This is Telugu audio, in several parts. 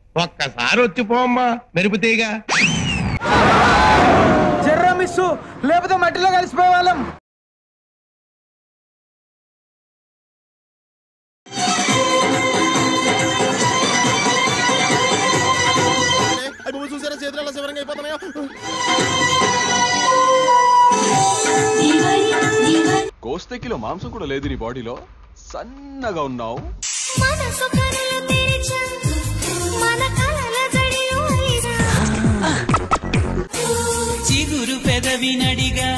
ఒక్కసారి వచ్చి పోమ్మా మెరుపుతీగా జర్రా మిస్సు లేకపోతే మట్టిలో కలిసిపోయే వాళ్ళం చూసారా చేతులు ఎలా శివరంగా అయిపోతున్నాయో కోస్తే కిలో మాంసం కూడా లేదు నీ బాడీలో సన్నగా ఉన్నావు మనసు కనులు తెరిచా మన కలల జడియు అలిరా చిగురు పెదవి నడిగా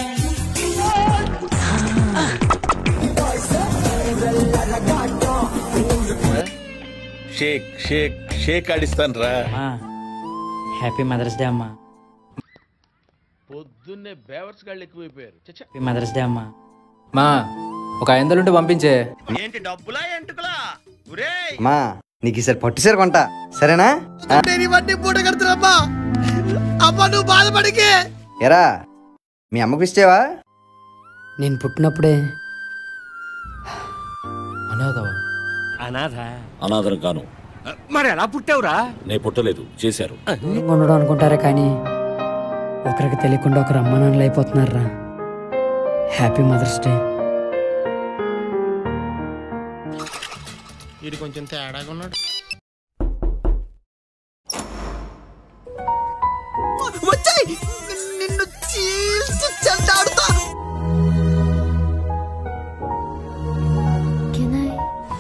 షేక్ షేక్ షేక్ ఆడిస్తాను రా హ్యాపీ మదర్స్ డే అమ్మా పొద్దున్నే బేవర్స్ గాళ్ళు ఎక్కువైపోయారు చచ్చా హ్యాపీ మదర్స్ డే అమ్మా మా ఒక ఐదులుంటే పంపించే ఏంటి డబ్బులా ఎంటుకలా ఒరే మా నీకు ఈసారి పట్టు సీర కొంట సరేనా ఇవన్నీ పూట కడుతున్నమ్మా అమ్మా నువ్వు బాధపడికే ఎరా మీ అమ్మకు ఇచ్చేవా నేను పుట్టినప్పుడే అనాథవా అనాథరం కాను మరి ఎలా పుట్టావురా నే పుట్టలేదు చేశారు దూరంగా ఉండడం అనుకుంటారా కానీ ఒకరికి తెలియకుండా ఒకరు అమ్మ నాన్నలు అయిపోతున్నారా హ్యాపీ మదర్స్ డే ఇది కొంచెం తేడాగా ఉన్నాడు వచ్చాయి నిన్ను చీల్చి చెండాడుతా కెన్ ఐ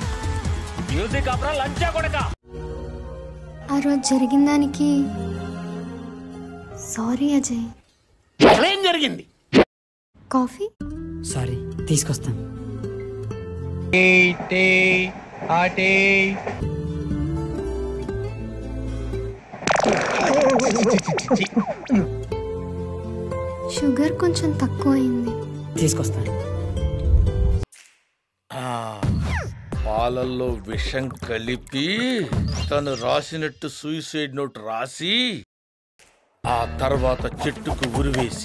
ఆ రోజు జరిగిన దానికి సారీ అజయ్ ఏం జరిగింది కాఫీ సారీ తీసుకొస్తాను టే ఆటే షుగర్ కొంచెం తక్కువ అయింది తీసుకొస్తాను పాలల్లో విషం కలిపి తను రాసినట్టు సూసైడ్ నోట్ రాసి ఆ తర్వాత చెట్టుకు ఉరివేసి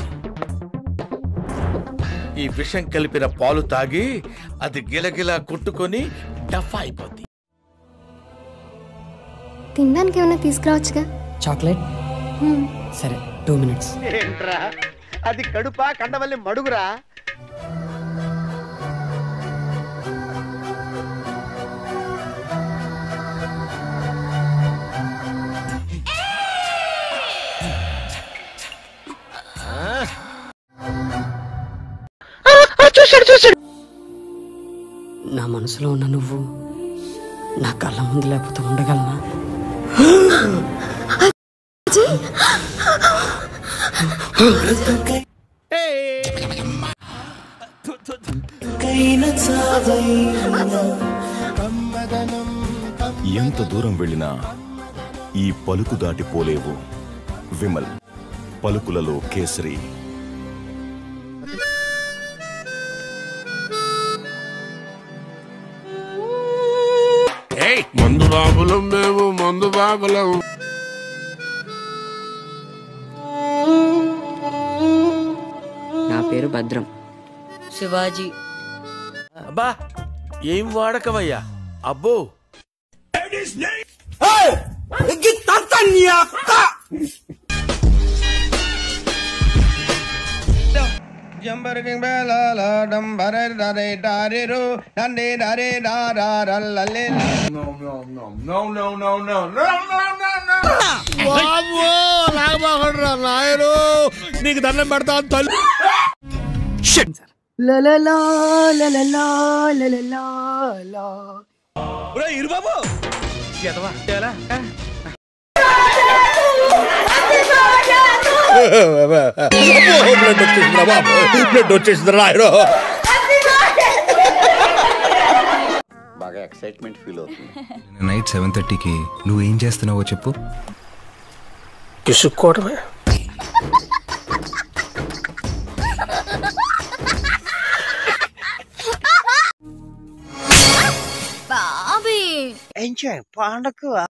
ఈ విషం కలిపిన పాలు తాగి అది గిలగిలా కొట్టుకొని డఫా అయిపోద్ది తినడానికి ఏమైనా తీసుకురావచ్చుగా చాక్లెట్ హ్మ్. సరే టూ మినిట్స్ ఏంట్రా అది కడుపా కండవల్లి మడుగురా నా మనసులో ఉన్న నువ్వు నా కళ్ళ ముందు లేకపోతే ఉండగలనా ఎంత దూరం వెళ్ళినా ఈ పలుకు దాటిపోలేవు విమల్ పలుకులలో కేసరి మందు బాబులం మేము మందు బాబులం నా పేరు భద్రం శివాజీ అబ్బా ఏం వాడకమయ్యా అబ్బో జంబరకింగ్ బేలాల డంబరే డరే డారెరు డండే డరే డారారల్లలే బాబు నాగబాగడ్రా నాయరు నీకు దండం పెడతా తల్లి బ్లడ్ వచ్చేసిందిరా బాబు బ్లడ్ వచ్చేసిందిరా నాయనో బాగా ఎక్సైట్మెంట్ ఫీల్ అవుతుంది నైట్ సెవెన్ థర్టీకి నువ్వు ఏం చేస్తున్నావో చెప్పు కిసుక్కోవడమే బాబీ పండకు